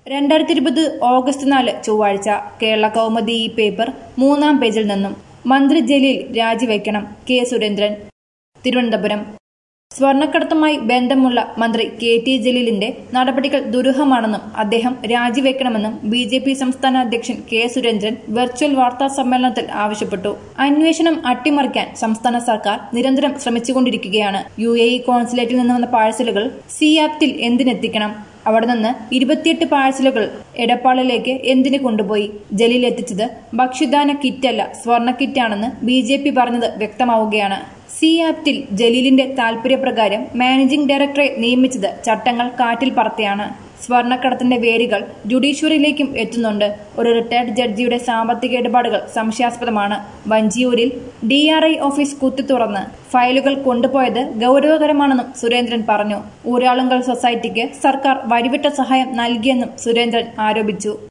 രണ്ടായിരത്തി ഇരുപത് ഓഗസ്റ്റ് നാല് ചൊവ്വാഴ്ച കേരള കൗമുദി ഈ പേപ്പർ മൂന്നാം പേജിൽ നിന്നും മന്ത്രി ജലീൽ രാജിവെക്കണം കെ സുരേന്ദ്രൻ തിരുവനന്തപുരം സ്വർണ്ണക്കടത്തുമായി ബന്ധമുള്ള മന്ത്രി കെ ടി ജലീലിന്റെ നടപടികൾ ദുരൂഹമാണെന്നും അദ്ദേഹം രാജിവെക്കണമെന്നും ബി ജെ പി സംസ്ഥാന അധ്യക്ഷൻ കെ സുരേന്ദ്രൻ വെർച്വൽ വാർത്താ സമ്മേളനത്തിൽ ആവശ്യപ്പെട്ടു അന്വേഷണം അട്ടിമറിക്കാൻ സംസ്ഥാന സർക്കാർ നിരന്തരം ശ്രമിച്ചുകൊണ്ടിരിക്കുകയാണ് യു എ ഇ കോൺസുലേറ്റിൽ നിന്ന് വന്ന പാഴ്സലുകൾ സി ആപ്റ്റിൽ എന്തിനെത്തിക്കണം അവിടെ നിന്ന് ഇരുപത്തിയെട്ട് പാഴ്സലുകൾ എടപ്പാളിലേക്ക് എന്തിനു കൊണ്ടുപോയി ജലീൽ എത്തിച്ചത് ഭക്ഷ്യദാന കിറ്റല്ല സ്വർണ്ണ കിറ്റാണെന്ന് ബി ജെ പി പറഞ്ഞത് വ്യക്തമാവുകയാണ് സി ആപ്റ്റിൽ ജലീലിന്റെ താൽപര്യപ്രകാരം മാനേജിംഗ് ഡയറക്ടറെ നിയമിച്ചത് ചട്ടങ്ങൾ കാറ്റിൽ പറത്തിയാണ് സ്വർണ്ണക്കടത്തിന്റെ വേരുകൾ ജുഡീഷ്യറിയിലേക്കും എത്തുന്നുണ്ട് ഒരു റിട്ടയർഡ് ജഡ്ജിയുടെ സാമ്പത്തിക ഇടപാടുകൾ സംശയാസ്പദമാണ് വഞ്ചിയൂരിൽ ഡി ആർ ഐ ഓഫീസ് കുത്തി തുറന്ന് ഫയലുകൾ കൊണ്ടുപോയത് ഗൗരവകരമാണെന്നും സുരേന്ദ്രൻ പറഞ്ഞു ഊരാളുങ്കൽ സൊസൈറ്റിക്ക് സർക്കാർ വഴിവിട്ട സഹായം നൽകിയെന്നും സുരേന്ദ്രൻ ആരോപിച്ചു